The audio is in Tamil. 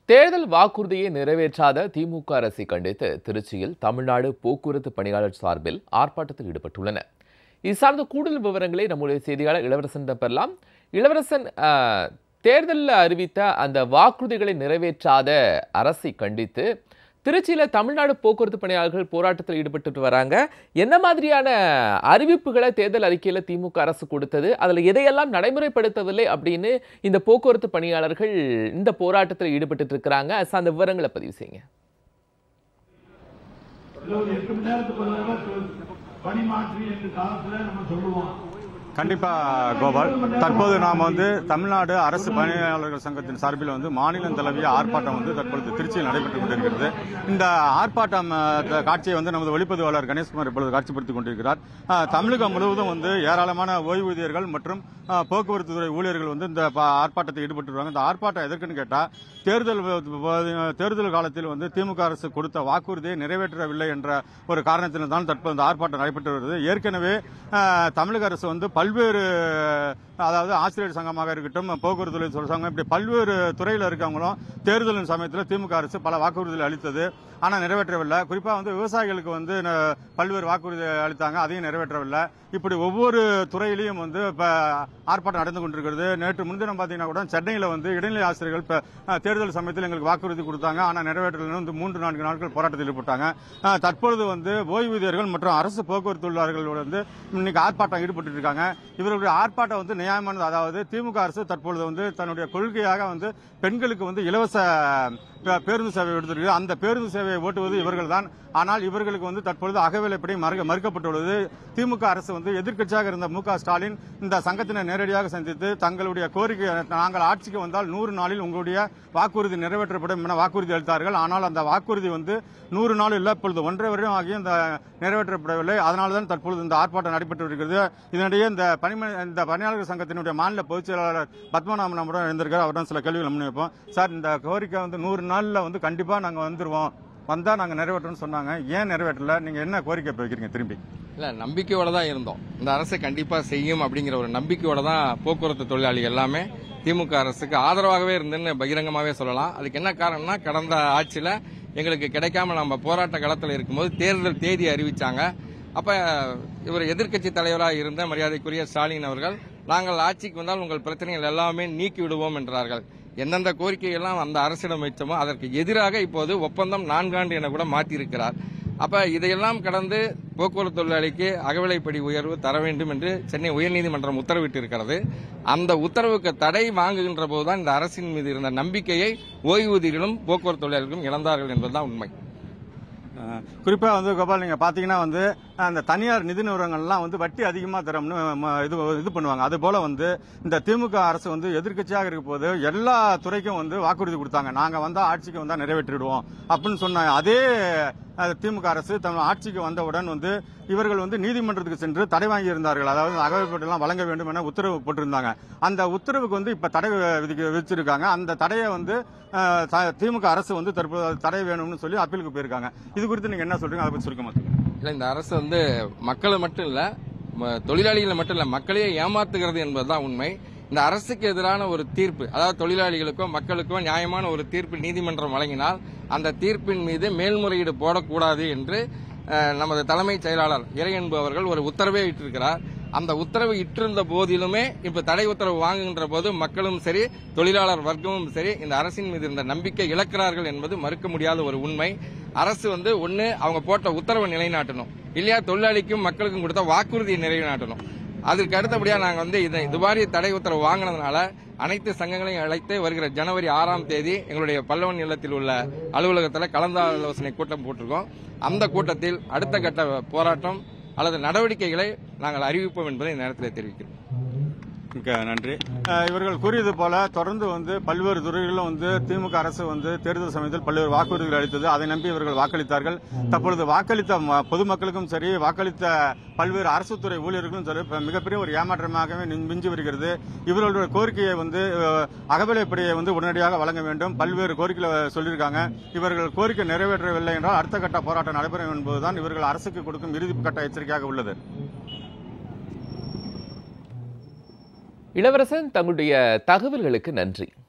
தேர்தல் வாக்குறுதியை நிறைவேற்றாத திமுக அரசை கண்டித்து திருச்சியில் தமிழ்நாடு போக்குவரத்து பணியாளர் சார்பில் ஆர்ப்பாட்டத்தில் ஈடுபட்டுள்ளனர் இது சார்ந்த கூடுதல் விவரங்களை நம்முடைய செய்தியாளர் இளவரசன் பெறலாம் இளவரசன் ஆஹ், தேர்தலில் அறிவித்த அந்த வாக்குறுதிகளை நிறைவேற்றாத அரசை கண்டித்து திருச்சியில தமிழ்நாடு போக்குவரத்து பணியாளர்கள் போராட்டத்தில் ஈடுபட்டு வராங்க என்ன மாதிரியான அறிவிப்புகளை தேர்தல் அறிக்கையில திமுக அரசு கொடுத்தது அதுல எதையெல்லாம் நடைமுறைப்படுத்தவில்லை அப்படின்னு இந்த போக்குவரத்து பணியாளர்கள் இந்த போராட்டத்தில் ஈடுபட்டு இருக்கிறாங்க அது சார்ந்த விவரங்களை பதிவு செய்யுங்க இருபது எட்டு மணி நேரத்துக்கு ஒரு தடவை பணி மாற்றி என்று காலத்துல நம்ம சொல்லுவோம் கண்டிப்பா கோபால் தற்போது நாம் வந்து தமிழ்நாடு அரசு பணியாளர்கள் சங்கத்தின் சார்பில் வந்து மாநிலம் தழுவிய ஆர்ப்பாட்டம் வந்து தற்பொழுது திருச்சியில் நடைபெற்றுக் கொண்டிருக்கிறது இந்த ஆர்ப்பாட்டம் அஹ், காட்சியை வந்து நமது ஒளிப்பதிவாளர் கணேஷ்குமார் இப்பொழுது காட்சிப்படுத்திக் கொண்டிருக்கிறார் அஹ், தமிழகம் முழுவதும் வந்து ஏராளமான ஓய்வூதியர்கள் மற்றும் அஹ், போக்குவரத்து துறை ஊழியர்கள் வந்து இந்த ப- ஆர்ப்பாட்டத்தில் ஈடுபட்டுருவாங்க இந்த ஆர்ப்பாட்டம் எதற்குன்னு கேட்டா தேர்தல் வ- தேர்தல் காலத்தில் வந்து திமுக அரசு கொடுத்த வாக்குறுதியை நிறைவேற்றவில்லை என்ற ஒரு காரணத்தினால் தான் தற்போது இந்த ஆர்ப்பாட்டம் நடைபெற்று வருகிறது ஏற்கனவே அஹ், தமிழக அரசு வந்து பல்வேறு அதாவது ஆசிரியர் சங்கமாக இருக்கட்டும் போக்குவரத்து துறை சங்கம் இப்படி பல்வேறு துறையில் இருக்கவங்களும் தேர்தலின் சமயத்தில் திமுக அரசு பல வாக்குறுதிகள் அளித்தது ஆனால் நிறைவேற்றவில்லை குறிப்பாக வந்து விவசாயிகளுக்கு வந்து ந- பல்வேறு வாக்குறுதி அளித்தாங்க அதையும் நிறைவேற்றவில்லை இப்படி ஒவ்வொரு துறையிலையும் வந்து இப்போ ஆர்ப்பாட்டம் நடந்து கொண்டிருக்கிறது நேற்று முன்தினம் பார்த்தீங்கன்னா கூட சென்னையில் வந்து இடைநிலை ஆசிரியர்கள் இப்போ தேர்தல் சமயத்தில் எங்களுக்கு வாக்குறுதி கொடுத்தாங்க ஆனால் நிறைவேற்றல வந்து மூன்று நான்கு நாட்கள் போராட்டத்தில் ஈடுபட்டாங்க அஹ், தற்பொழுது வந்து ஓய்வூதியர்கள் மற்றும் அரசு போக்குவரத்து தொழிலாளர்கள் வந்து இன்னைக்கு ஆர்ப்பாட்டம் ஈடுபட்டு இருக்காங்க இவர்களுடைய ஆர்ப்பாட்டம் வந்து நியாயமானது அதாவது திமுக அரசு தற்பொழுது வந்து தன்னுடைய கொள்கையாக வந்து பெண்களுக்கு வந்து இலவச பே- பேருந்து சேவை எடுத்திருக்கு அந்த பேருந்து சேவையை ஓட்டுவது இவர்கள் தான் ஆனால் இவர்களுக்கு வந்து தற்பொழுது அகவிலைப்படி மறுக்க மறுக்கப்பட்டுள்ளது திமுக அரசு வந்து எதிர்க்கட்சியாக இருந்த மு க ஸ்டாலின் இந்த சங்கத்தினை நேரடியாக சந்தித்து தங்களுடைய கோரிக்கை நாங்கள் ஆட்சிக்கு வந்தால் நூறு நாளில் உங்களுடைய வாக்குறுதி நிறைவேற்றப்படும் என வாக்குறுதி அளித்தார்கள் ஆனால் அந்த வாக்குறுதி வந்து நூறு நாள் இல்லை இப்பொழுது ஒன்றரை வருடம் ஆகியும் இந்த நிறைவேற்றப்படவில்லை அதனால தான் தற்பொழுது இந்த ஆர்ப்பாட்டம் நடைபெற்று வருகிறது இதனிடையே இந்த பணிம இந்த பணியாளர்கள் சங்கத்தினுடைய மாநில பொதுச் செயலாளர் பத்மநாபன் நம்முடன் இருந்திருக்கார் அவரிடம் சில கேள்விகள் முன் வைப்போம் சார் இந்த கோரிக்கை வந்து நூறு நாளில் வந்து கண்டிப்பா நாங்க வந்துருவோம் வந்தா நாங்க நிறைவேற்றோம்னு சொன்னாங்க ஏன் நிறைவேற்றல நீங்க என்ன கோரிக்கை இப்ப வைக்கிறீங்க திரும்பி இல்ல நம்பிக்கையோட தான் இருந்தோம் இந்த அரசு கண்டிப்பா செய்யும் அப்படிங்கிற ஒரு நம்பிக்கையோட தான் போக்குவரத்து தொழிலாளி எல்லாமே திமுக அரசுக்கு ஆதரவாகவே இருந்துன்னு பகிரங்கமாவே சொல்லலாம் அதுக்கு என்ன காரணம்னா கடந்த ஆட்சியில எங்களுக்கு கிடைக்காம நம்ம போராட்ட களத்தில் இருக்கும்போது தேர்தல் தேதி அறிவிச்சாங்க அப்ப இவர் எதிர்க்கட்சி தலைவராக இருந்த மரியாதைக்குரிய ஸ்டாலின் அவர்கள் நாங்கள் ஆட்சிக்கு வந்தால் உங்கள் பிரச்சனைகள் எல்லாமே நீக்கி விடுவோம் என்றார்கள் எந்தெந்த கோரிக்கையெல்லாம் அந்த அரசிடம் வைச்சோமோ அதற்கு எதிராக இப்போது ஒப்பந்தம் நான்காண்டு என கூட மாற்றியிருக்கிறார் அப்ப இதையெல்லாம் கடந்து போக்குவரத்து தொழிலாளிக்கு அகவிலைப்படி உயர்வு தர வேண்டும் என்று சென்னை உயர்நீதிமன்றம் உத்தரவிட்டிருக்கிறது அந்த உத்தரவுக்கு தடை வாங்குகின்ற போதுதான் இந்த அரசின் மீது இருந்த நம்பிக்கையை ஓய்வூதியர்களும் போக்குவரத்து தொழிலாளர்களும் இழந்தார்கள் என்பதுதான் உண்மை அஹ், குறிப்பா வந்து கோபால் நீங்க பாத்தீங்கன்னா வந்து அந்த தனியார் நிதி நிறுவனங்கள்லாம் வந்து வட்டி அதிகமா தரோம்னு ம- இது இது பண்ணுவாங்க அது போல வந்து இந்த திமுக அரசு வந்து எதிர்க்கட்சியாக இருக்க போது எல்லா துறைக்கும் வந்து வாக்குறுதி கொடுத்தாங்க நாங்க வந்தா ஆட்சிக்கு வந்தா நிறைவேற்றிடுவோம் அப்படின்னு சொன்ன அதே அஹ், திமுக அரசு தம் ஆட்சிக்கு வந்தவுடன் வந்து இவர்கள் வந்து நீதிமன்றத்துக்கு சென்று தடை வாங்கி இருந்தார்கள் அதாவது அகவைப்பட்டெல்லாம் வழங்க வேண்டும் என உத்தரவு போட்டிருந்தாங்க அந்த உத்தரவுக்கு வந்து இப்ப தடை விதிக்க விதிச்சிருக்காங்க அந்த தடையை வந்து அஹ், த- திமுக அரசு வந்து தற்போது அது தடை வேணும்னு சொல்லி அப்பீலுக்கு போயிருக்காங்க இது குறித்து நீங்க என்ன சொல்றீங்க அதை பத்தி சுருக்கமா சொல்லுங்க. இல்ல இந்த அரசு வந்து மக்களை மட்டும் இல்ல ம- தொழிலாளிகளை மட்டும் இல்ல மக்களையே ஏமாத்துகிறது என்பதுதான் உண்மை இந்த அரசுக்கு எதிரான ஒரு தீர்ப்பு அதாவது தொழிலாளிகளுக்கோ மக்களுக்கோ நியாயமான ஒரு தீர்ப்பு நீதிமன்றம் வழங்கினால் அந்த தீர்ப்பின் மீது மேல்முறையீடு போடக்கூடாது என்று அஹ், நமது தலைமைச் செயலாளர் இறையன்பு அவர்கள் ஒரு உத்தரவே இட்டிருக்கிறார் அந்த உத்தரவு இட்டிருந்த போதிலுமே இப்ப தடை உத்தரவு வாங்குகின்ற போது மக்களும் சரி தொழிலாளர் வர்க்கமும் சரி இந்த அரசின் மீது இருந்த நம்பிக்கை இழக்கிறார்கள் என்பது மறுக்க முடியாத ஒரு உண்மை அரசு வந்து ஒண்ணு அவங்க போட்ட உத்தரவை நிலைநாட்டணும் இல்லையா தொழிலாளிக்கும் மக்களுக்கும் கொடுத்த வாக்குறுதியை நிலைநாட்டணும் அதற்கு அடுத்தபடியா நாங்க வந்து இந்த இது மாதிரி தடை உத்தரவு வாங்கினதுனால அனைத்து சங்கங்களையும் அழைத்து வருகிற ஜனவரி ஆறாம் தேதி எங்களுடைய பல்லவன் இல்லத்தில் உள்ள அலுவலகத்தில் கலந்தாலோசனை கூட்டம் போட்டிருக்கோம் அந்த கூட்டத்தில் அடுத்த கட்ட போராட்டம் அல்லது நடவடிக்கைகளை நாங்கள் அறிவிப்போம் என்பதை இந்த நேரத்தில் தெரிவிக்கிறோம் மிக்க நன்றி அஹ், இவர்கள் கூறியது போல தொடர்ந்து வந்து பல்வேறு துறைகளிலும் வந்து திமுக அரசு வந்து தேர்தல் சமயத்தில் பல்வேறு வாக்குறுதிகள் அளித்தது அதை நம்பி இவர்கள் வாக்களித்தார்கள் தற்பொழுது வாக்களித்த ம- பொதுமக்களுக்கும் சரி வாக்களித்த பல்வேறு அரசு துறை ஊழியர்களும் சரி இப்ப மிகப்பெரிய ஒரு ஏமாற்றமாகவே நின்- மிஞ்சி வருகிறது இவர்களுடைய கோரிக்கையை வந்து அஹ், அகவிலைப்படியை வந்து உடனடியாக வழங்க வேண்டும் பல்வேறு கோரிக்கைகளை சொல்லியிருக்காங்க இவர்கள் கோரிக்கை நிறைவேற்றவில்லை என்றால் அடுத்த கட்ட போராட்டம் நடைபெறும் என்பதுதான் இவர்கள் அரசுக்கு கொடுக்கும் இறுதி கட்ட எச்சரிக்கையாக உள்ளது இளவரசன் தங்களுடைய தகவல்களுக்கு நன்றி